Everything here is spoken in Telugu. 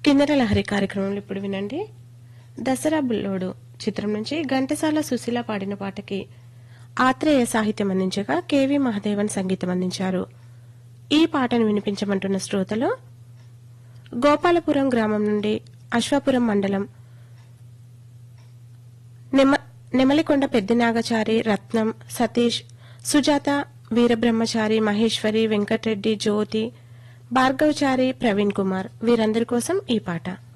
కిన్నెర లహరి కార్యక్రమంలో ఇప్పుడు వినండి దసరా బుల్లోడు చిత్రం నుంచి ఘంటసాల సుశీల పాడిన పాటకి ఆత్రేయ సాహిత్యం అందించగా కెవి మహదేవన్ సంగీతం అందించారు ఈ పాటను వినిపించమంటున్న శ్రోతలు గోపాలపురం గ్రామం నుండి అశ్వాపురం మండలం నెమ నెమలికొండ పెద్దనాగచారి రత్నం సతీష్ సుజాత వీరబ్రహ్మచారి మహేశ్వరి వెంకటరెడ్డి జ్యోతి భార్గవచారి ప్రవీణ్ కుమార్ వీరందరి కోసం ఈ పాట